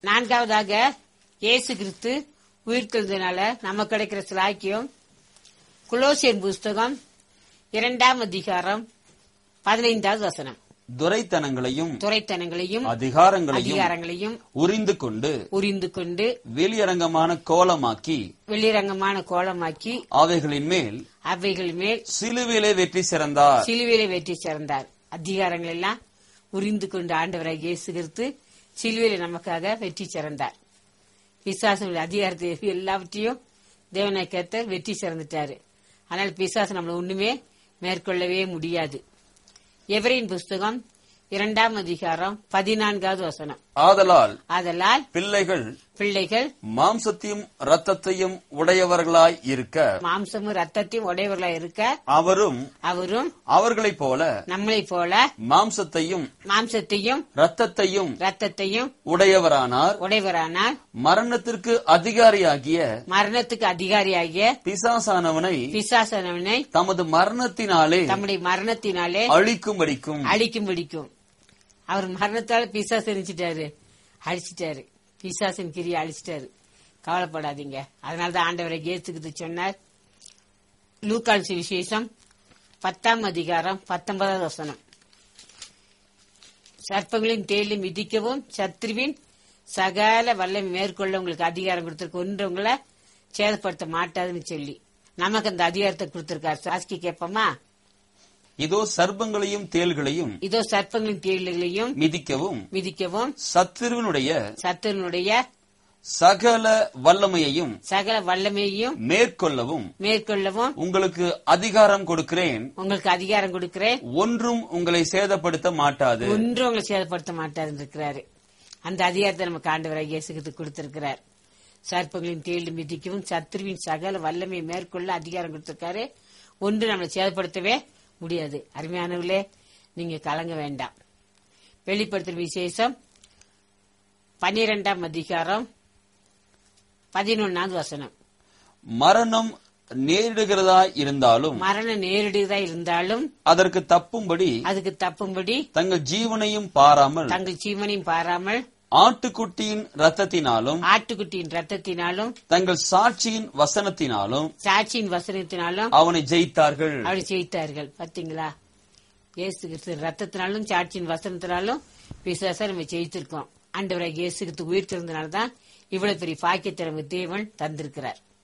நான்காவதாக இயேசு கிறிஸ்து உயிர்த்தெழுந்தனால நமக்கு கிடைக்கிற சிலாக்கியம் குலோசியன் புஸ்தகம் இரண்டாம் அதிகாரம் பதினைந்தாவது வசனம் துரைத்தனங்களையும் துரைத்தனங்களையும் அதிகாரங்களையும் அதிகாரங்களையும் உரிந்து கொண்டு உரிந்து கொண்டு வெளியரங்கமான கோலமாக்கி வெளிரங்கமான கோலமாக்கி அவைகளின் மேல் அவைகள் மேல் சிலுவிலே வெற்றி சிறந்தார் சிலுவையில வெற்றி சேர்ந்தார் அதிகாரங்கள் எல்லாம் உரிந்து கொண்டு ஆண்டவராக இயேசு கிறிஸ்து சிலுவையில நமக்காக வெற்றி சிறந்தார் பிசாசனுடைய அதிகாரத்தை எல்லாவற்றையும் தேவனை கேத்த வெற்றி சிறந்துட்டாரு ஆனால் பிசாசு நம்மள ஒண்ணுமே மேற்கொள்ளவே முடியாது எவரின் புஸ்தகம் இரண்டாம் அதிகாரம் பதினான்காவது வசனம் ஆதலால் ஆதலால் பிள்ளைகள் பிள்ளைகள் மாம்சத்தையும் இரத்தத்தையும் உடையவர்களாய் இருக்க மாம்சமும் ரத்தத்தையும் உடையவர்களாக இருக்க அவரும் அவரும் அவர்களைப் போல நம்மளைப் போல மாம்சத்தையும் மாம்சத்தையும் இரத்தத்தையும் ரத்தத்தையும் உடையவரானார் உடையவரானால் மரணத்திற்கு அதிகாரியாகிய மரணத்துக்கு அதிகாரியாகிய பிசாசானவனை பிசாசனவனை தமது மரணத்தினாலே தம்முடைய மரணத்தினாலே அழிக்கும்படிக்கும் அழிக்கும் பிடிக்கும் அவர் மரணத்தால பிசாசு எரிச்சிட்டாரு அழிச்சிட்டாரு பிசாசின் கிரியை அழிச்சிட்டாரு கவலைப்படாதீங்க அதனாலதான் ஆண்டவரை கேத்துக்கிட்டு சொன்னார் லூக்கால் விசேஷம் பத்தாம் அதிகாரம் பத்தொன்பதாவது வசனம் சர்ப்பங்களின் தேயிலும் மிதிக்கவும் சத்ருவின் சகல வல்லம் மேற்கொள்ள உங்களுக்கு அதிகாரம் கொடுத்திருக்க ஒன்றவங்கள சேதப்படுத்த மாட்டாதுன்னு சொல்லி நமக்கு அந்த அதிகாரத்தை கொடுத்திருக்காரு சாஸ்கி கேட்போமா இதோ சர்ப்பங்களையும் தேள்களையும் இதோ சர்ப்பங்களின் தேயிலையும் மிதிக்கவும் மிதிக்கவும் சத்துருவினுடைய சத்துருனுடைய சகல வல்லமையையும் சகல வல்லமையையும் மேற்கொள்ளவும் மேற்கொள்ளவும் உங்களுக்கு அதிகாரம் கொடுக்கிறேன் உங்களுக்கு அதிகாரம் கொடுக்கிறேன் ஒன்றும் உங்களை சேதப்படுத்த மாட்டாது ஒன்றும் உங்களை சேதப்படுத்த மாட்டாருன்னு இருக்கிறாரு அந்த அதிகாரத்தை நமக்கு ஆண்டவராக இயேசுக்கு கொடுத்திருக்கிறார் சர்ப்பங்களின் தேடி மிதிக்கவும் சத்துருவின் சகல வல்லமையை மேற்கொள்ள அதிகாரம் கொடுத்திருக்காரு ஒன்று நம்மளை சேதப்படுத்தவே முடியாது அருமையானவர்களே நீங்க கலங்க வேண்டாம் வெளிப்படுத்தும் விசேஷம் பன்னிரெண்டாம் அதிகாரம் பதினொன்னாவது வசனம் மரணம் நேரிடுகிறதா இருந்தாலும் மரணம் நேரடியதா இருந்தாலும் அதற்கு தப்பும்படி அதுக்கு தப்பும்படி தங்கள் ஜீவனையும் பாராமல் தங்கள் ஜீவனையும் பாராமல் ஆட்டுக்குட்டியின் ரத்தத்தினாலும் ஆட்டுக்குட்டியின் ரத்தத்தினாலும் தங்கள் சாட்சியின் வசனத்தினாலும் சாட்சியின் வசனத்தினாலும் அவனை ஜெயித்தார்கள் அப்படி ஜெயித்தார்கள் பாத்தீங்களா இயேசு கிறிஸ்து ரத்தத்தினாலும் சாட்சியின் வசனத்தினாலும் விசுவாசம் நம்ம ஜெயித்திருக்கோம் ஆண்டவராக இயேசு கிறிஸ்து உயிர் தான் இவ்வளவு பெரிய பாக்கியத்தை நமக்கு தேவன் தந்திருக்கிறார்